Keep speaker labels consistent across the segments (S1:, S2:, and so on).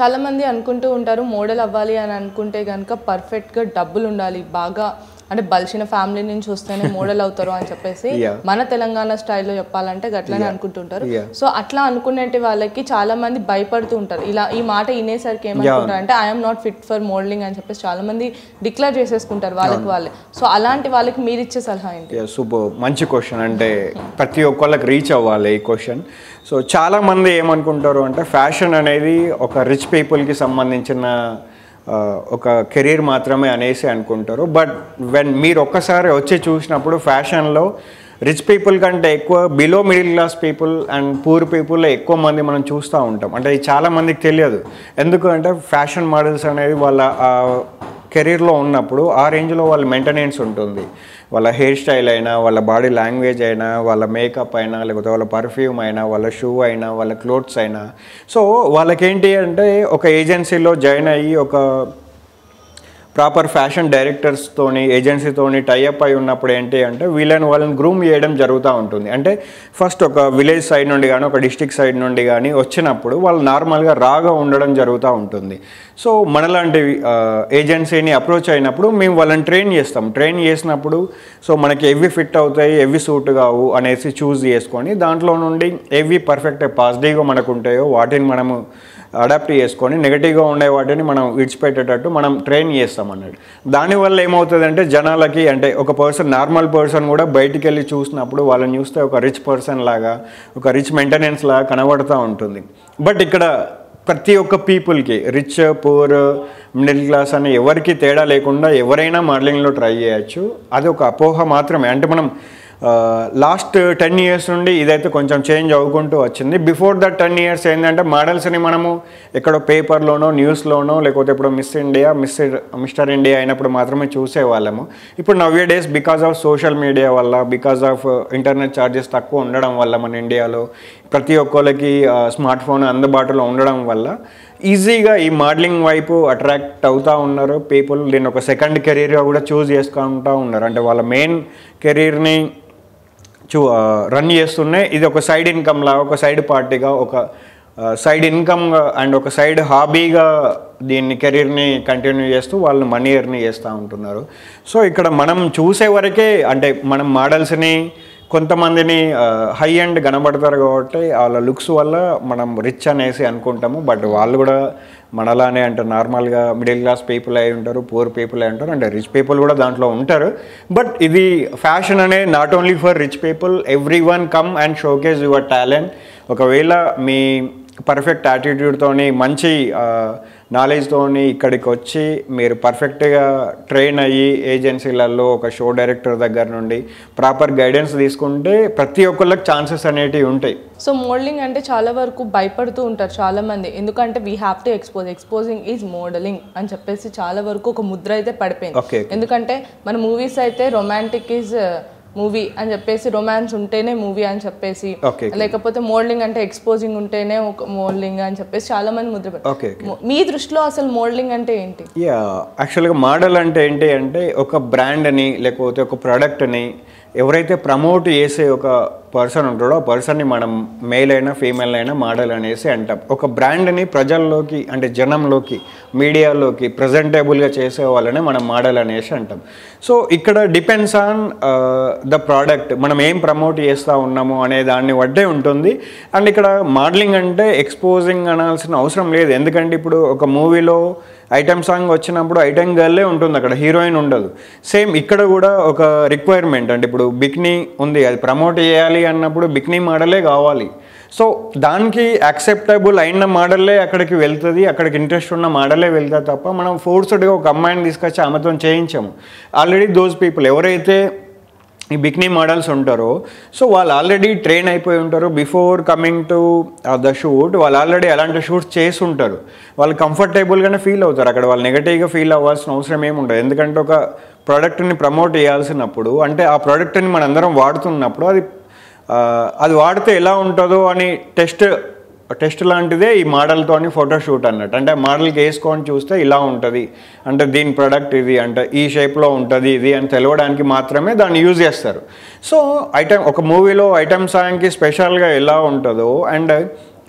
S1: చాలా మంది అనుకుంటూ ఉంటారు మోడల్ అవ్వాలి అని అనుకుంటే కనుక పర్ఫెక్ట్గా డబ్బులు ఉండాలి బాగా అంటే బలిసిన ఫ్యామిలీ నుంచి వస్తేనే మోడల్ అవుతారు అని చెప్పేసి
S2: Yeah.
S1: మన తెలంగాణ స్టైల్లో చెప్పాలంటే గట్లనే అనుకుంటుంటారు
S2: Yeah.
S1: సో అట్లా అనుకునే వాళ్ళకి చాలా మంది భయపడుతూ ఉంటారు ఇలా ఈ మాట వినేసరికి ఏమనుకుంటారు అంటే I'm not fit for modelling అని చెప్పేసి చాలా మంది డిక్లేర్ చేసేసుకుంటారు వాళ్ళకి వాళ్ళే సో అలాంటి వాళ్ళకి మీరు ఇచ్చే సలహా ఏంటి
S2: సూపర్ మంచి క్వశ్చన్ అంటే ప్రతి ఒక్కళ్ళకి రీచ్ అవ్వాలి ఈ క్వశ్చన్ సో చాలా మంది ఏమనుకుంటారు అంటే ఫ్యాషన్ అనేది ఒక రిచ్ పీపుల్కి సంబంధించిన ఆ, ఒక కెరీర్ మాత్రమే అనేసి అనుకుంటారు బట్ వెన్ మీరు ఒక్కసారి వచ్చి చూసినప్పుడు ఫ్యాషన్లో రిచ్ పీపుల్ కంటే ఎక్కువ below middle class people and poor పీపుల్లో ఎక్కువ మంది మనం చూస్తూ ఉంటాం అంటే ఇది చాలా మందికి తెలియదు ఎందుకు అంటే ఫ్యాషన్ మోడల్స్ అనేది వాళ్ళ ఆ, కెరీర్లో ఉన్నప్పుడు ఆ రేంజ్లో వాళ్ళ మెయింటెనెన్స్ ఉంటుంది వాళ్ళ హెయిర్ స్టైల్ అయినా వాళ్ళ బాడీ లాంగ్వేజ్ అయినా వాళ్ళ మేకప్ అయినా లేకపోతే వాళ్ళ పర్ఫ్యూమ్ అయినా వాళ్ళ షూ అయినా వాళ్ళ క్లోత్స్ అయినా సో వాళ్ళకేంటి అంటే ఒక ఏజెన్సీలో జాయిన్ అయ్యి ఒక ప్రాపర్ ఫ్యాషన్ డైరెక్టర్స్తోని ఏజెన్సీతోని టైఅప్ అయి ఉన్నప్పుడు ఏంటి అంటే వీళ్ళని వాళ్ళని గ్రూమ్ చేయడం జరుగుతూ ఉంటుంది అంటే ఫస్ట్ ఒక విలేజ్ సైడ్ నుండి కానీ ఒక డిస్టిక్ సైడ్ నుండి కానీ వచ్చినప్పుడు వాళ్ళు నార్మల్గా రాగా ఉండడం జరుగుతూ ఉంటుంది సో మనలాంటి ఏజెన్సీని అప్రోచ్ అయినప్పుడు మేము వాళ్ళని ట్రైన్ చేస్తాం ట్రైన్ చేసినప్పుడు సో మనకి ఎవి ఫిట్ అవుతాయి ఎవి సూట్ కావు అనేసి చూస్ చేసుకొని దాంట్లో నుండి ఎవి పర్ఫెక్ట్ పాజిటివ్గా మనకు ఉంటాయో వాటిని మనము అడాప్ట్ చేసుకొని నెగటివ్గా ఉండే వాటిని మనం విడిచిపెట్టేటట్టు మనం ట్రైన్ చేస్తాం అన్నట్టు దానివల్ల ఏమవుతుందంటే జనాలకి అంటే ఒక పర్సన్ నార్మల్ పర్సన్ కూడా బయటికి వెళ్ళి చూసినప్పుడు వాళ్ళని చూస్తే ఒక రిచ్ పర్సన్ లాగా ఒక రిచ్ మెయింటెనెన్స్ లాగా కనబడుతూ ఉంటుంది బట్ ఇక్కడ ప్రతి ఒక్క పీపుల్కి రిచ్ పూర్ మిడిల్ క్లాస్ అని ఎవరికి తేడా లేకుండా ఎవరైనా మోడలింగ్లో ట్రై చేయొచ్చు అది ఒక అపోహ మాత్రమే అంటే మనం లాస్ట్ టెన్ ఇయర్స్ నుండి ఇదైతే కొంచెం చేంజ్ అవ్వుకుంటూ వచ్చింది బిఫోర్ దట్ టెన్ ఇయర్స్ ఏంటంటే మోడల్స్ని మనము ఎక్కడో పేపర్లోనో న్యూస్లోనో లేకపోతే ఇప్పుడు Miss India Miss Mister India అయినప్పుడు మాత్రమే చూసేవాళ్ళము ఇప్పుడు nowadays because of social media వల్ల బికాస్ ఆఫ్ ఇంటర్నెట్ ఛార్జెస్ తక్కువ ఉండడం వల్ల మన ఇండియాలో ప్రతి ఒక్కరికి స్మార్ట్ ఫోన్ అందుబాటులో ఉండడం వల్ల ఈజీగా ఈ మోడలింగ్ వైపు అట్రాక్ట్ అవుతూ ఉన్నారు పీపుల్ దీన్ని ఒక సెకండ్ కెరీర్గా కూడా చూస్ చేసుకుంటూ ఉన్నారు అంటే వాళ్ళ మెయిన్ కెరీర్ని చూ రన్ చేస్తూనే ఇది ఒక సైడ్ ఇన్కమ్ లా ఒక సైడ్ పార్టీగా ఒక సైడ్ ఇన్కమ్ అండ్ ఒక సైడ్ హాబీగా దీన్ని కెరీర్ని కంటిన్యూ చేస్తూ వాళ్ళు మనీ ఎర్ని చేస్తూ ఉంటున్నారు సో ఇక్కడ మనం చూసే వరకే అంటే మనం మోడల్స్ని కొంతమందిని హై అండ్ కనబడతారు కాబట్టి వాళ్ళ లుక్స్ వల్ల మనం రిచ్ అనేసి అనుకుంటాము బట్ వాళ్ళు కూడా మనలానే అంటే నార్మల్గా మిడిల్ క్లాస్ పీపుల్ అయి ఉంటారు పూర్ పీపుల్ అయి ఉంటారు అంటే రిచ్ పీపుల్ కూడా దాంట్లో ఉంటారు బట్ ఇది ఫ్యాషన్ అనే not only for rich people everyone come and showcase your talent ఒకవేళ మీ పర్ఫెక్ట్ యాటిట్యూడ్తోని మంచి నాలెడ్జ్తోని ఇక్కడికి వచ్చి మీరు పర్ఫెక్ట్గా ట్రైన్ అయ్యి ఏజెన్సీలలో ఒక షో డైరెక్టర్ దగ్గర నుండి ప్రాపర్ గైడెన్స్ తీసుకుంటే ప్రతి ఒక్కళ్ళకి ఛాన్సెస్ అనేటివి ఉంటాయి
S1: సో మోడలింగ్ అంటే చాలా వరకు భయపడుతూ ఉంటారు చాలా మంది ఎందుకంటే we have to expose exposing is modelling అని చెప్పేసి చాలా వరకు ఒక ముద్ర అయితే పడిపోయింది
S2: Okay.
S1: ఎందుకంటే మన మూవీస్ అయితే రొమాంటిక్ ఈజ్ మూవీ అని చెప్పేసి రొమాన్స్ ఉంటేనే మూవీ అని చెప్పేసి
S2: Okay.
S1: లేకపోతే మోడలింగ్ అంటే ఎక్స్పోజింగ్ ఉంటేనే ఒక మోడలింగ్ అని చెప్పేసి చాలా మంది ముద్ర పెట్టారు
S2: ఓకే
S1: మీ దృష్టిలో అసలు మోడలింగ్ అంటే ఏంటి
S2: యా యాక్చువల్గా మోడల్ అంటే ఏంటి అంటే ఒక బ్రాండ్ని లేకపోతే ఒక ప్రోడక్ట్ని ఎవరైతే ప్రమోట్ చేసే ఒక పర్సన్ ఉంటాడో ఆ పర్సన్ని మనం మేల్ అయినా ఫీమేల్ అయినా మోడల్ అనేసి అంటాం ఒక బ్రాండ్ని ప్రజల్లోకి అంటే జనంలోకి మీడియాలోకి ప్రజెంటేబుల్గా చేసే వాళ్ళనే మనం మోడల్ అనేసి అంటాం సో ఇక్కడ డిపెండ్స్ ఆన్ ద ప్రోడక్ట్ మనం ఏం ప్రమోట్ చేస్తూ ఉన్నాము అనే దాన్ని బట్టే ఉంటుంది అండ్ ఇక్కడ మోడలింగ్ అంటే ఎక్స్పోజింగ్ అనాల్సిన అవసరం లేదు ఎందుకంటే ఇప్పుడు ఒక మూవీలో ఐటమ్ సాంగ్ వచ్చినప్పుడు ఐటమ్ గర్లే ఉంటుంది అక్కడ హీరోయిన్ ఉండదు సేమ్ ఇక్కడ కూడా ఒక రిక్వైర్మెంట్ అంటే ఇప్పుడు బిక్నీ ఉంది అది ప్రమోట్ చేయాలి అన్నప్పుడు బిక్నీ మోడలే కావాలి సో దానికి యాక్సెప్టబుల్ అయిన మోడలే అక్కడికి వెళ్తుంది అక్కడికి ఇంట్రెస్ట్ ఉన్న మోడలే వెళ్తుంది తప్ప మనం ఫోర్స్డ్గా ఒక అమ్మాయిని తీసుకొచ్చి ఆమెతో చేయించాము ఆల్రెడీ దోస్ పీపుల్ ఎవరైతే ఈ బిక్నీ మోడల్స్ ఉంటారో సో వాళ్ళు ఆల్రెడీ ట్రైన్ అయిపోయి ఉంటారు before coming to the shoot వాళ్ళు ఆల్రెడీ అలాంటి షూట్స్ చేసి ఉంటారు వాళ్ళు కంఫర్టబుల్గానే ఫీల్ అవుతారు అక్కడ వాళ్ళు నెగటివ్గా ఫీల్ అవ్వాల్సిన అవసరం ఏమి ఉండదు ఎందుకంటే ఒక ప్రోడక్ట్ని ప్రమోట్ చేయాల్సినప్పుడు అంటే ఆ ప్రోడక్ట్ని మనందరం వాడుతున్నప్పుడు అది ఆ, అది వాడితే ఎలా ఉంటుందో అని టెస్ట్ టెస్ట్ లాంటిదే ఈ మోడల్తోని ఫోటోషూట్ అన్నట్టు అంటే మోడల్కి వేసుకొని చూస్తే ఇలా ఉంటుంది అంటే దీని ప్రొడక్ట్ ఇది అంటే ఈ షేప్లో ఉంటుంది ఇది అని తెలవడానికి మాత్రమే దాన్ని యూజ్ చేస్తారు సో ఐటమ్ ఒక మూవీలో ఐటమ్ సాంగ్కి స్పెషల్గా ఎలా ఉంటుందో అండ్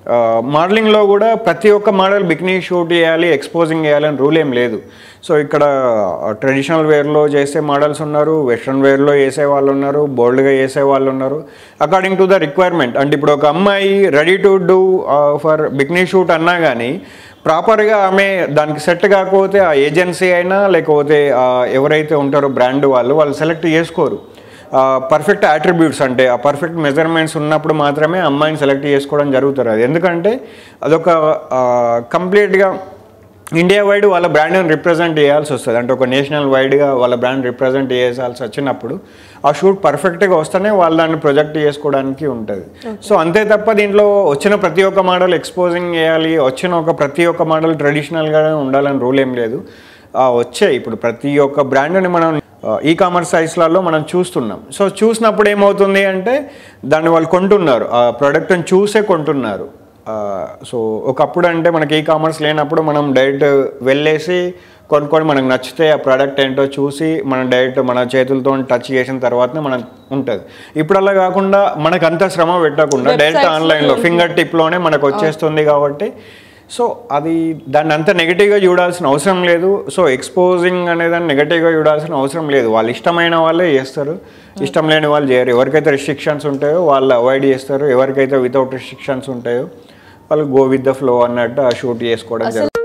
S2: మోడలింగ్లో కూడా ప్రతి ఒక్క మోడల్ బికినీ షూట్ చేయాలి ఎక్స్పోజింగ్ చేయాలని రూల్ ఏం లేదు సో ఇక్కడ ట్రెడిషనల్ వేర్లో చేసే మోడల్స్ ఉన్నారు వెస్ట్రన్ వేర్లో వేసే వాళ్ళు ఉన్నారు బోల్డ్గా వేసే వాళ్ళు ఉన్నారు అకార్డింగ్ టు ద రిక్వైర్మెంట్ అంటే ఇప్పుడు ఒక అమ్మాయి ready to do for bikini shoot అన్నా కానీ ప్రాపర్గా ఆమె దానికి సెట్ కాకపోతే ఆ ఏజెన్సీ అయినా లేకపోతే ఆ ఎవరైతే ఉంటారో బ్రాండ్ వాళ్ళు వాళ్ళు సెలెక్ట్ చేసుకోరు పర్ఫెక్ట్ అట్రిబ్యూట్స్ అంటే ఆ పర్ఫెక్ట్ మెజర్మెంట్స్ ఉన్నప్పుడు మాత్రమే అమ్మాయిని సెలెక్ట్ చేసుకోవడం జరుగుతుంది అది ఎందుకంటే అదొక కంప్లీట్గా ఇండియా వైడ్ వాళ్ళ బ్రాండ్ని రిప్రజెంట్ చేయాల్సి వస్తుంది అంటే ఒక నేషనల్ వైడ్గా వాళ్ళ బ్రాండ్ రిప్రజెంట్ చేయాల్సి వచ్చినప్పుడు ఆ షూట్ పర్ఫెక్ట్గా వస్తేనే వాళ్ళు దాన్ని ప్రొజెక్ట్ చేసుకోవడానికి ఉంటుంది సో అంతే తప్ప దీంట్లో వచ్చిన ప్రతి ఒక్క మోడల్ ఎక్స్పోజింగ్ చేయాలి వచ్చిన ఒక ప్రతి ఒక్క మోడల్ ట్రెడిషనల్గానే ఉండాలని రూల్ ఏం లేదు ఆ వచ్చాయి ఇప్పుడు ప్రతి ఒక్క బ్రాండ్ని మనం ఈ కామర్స్ సైట్స్లలో మనం చూస్తున్నాం సో చూసినప్పుడు ఏమవుతుంది అంటే దాన్ని వాళ్ళు కొంటున్నారు ఆ ప్రోడక్ట్ని చూసే కొంటున్నారు సో ఒకప్పుడు అంటే మనకి ఈ కామర్స్ లేనప్పుడు మనం డైరెక్ట్ వెళ్ళేసి కొనుక్కొని మనకు నచ్చితే ఆ ప్రోడక్ట్ ఏంటో చూసి మనం డైరెక్ట్ మన చేతులతో టచ్ చేసిన తర్వాతనే మనం ఉంటుంది ఇప్పుడు అలా కాకుండా మనకు అంత శ్రమ పెట్టకుండా డైరెక్ట్
S1: Websites లో
S2: ఆన్లైన్లో ఫింగర్ టిప్లోనే మనకు వచ్చేస్తుంది కాబట్టి సో అది దాన్ని అంత నెగిటివ్గా చూడాల్సిన అవసరం లేదు సో ఎక్స్పోజింగ్ అనేదాన్ని నెగిటివ్గా చూడాల్సిన అవసరం లేదు వాళ్ళు ఇష్టమైన వాళ్ళే చేస్తారు ఇష్టం లేని వాళ్ళు చేయరు ఎవరికైతే రిస్ట్రిక్షన్స్ ఉంటాయో వాళ్ళు అవాయిడ్ చేస్తారు ఎవరికైతే వితౌట్ రిస్ట్రిక్షన్స్ ఉంటాయో వాళ్ళు గో విత్ ద ఫ్లో అన్నట్టు ఆ షూట్ చేసుకోవడం జరుగుతుంది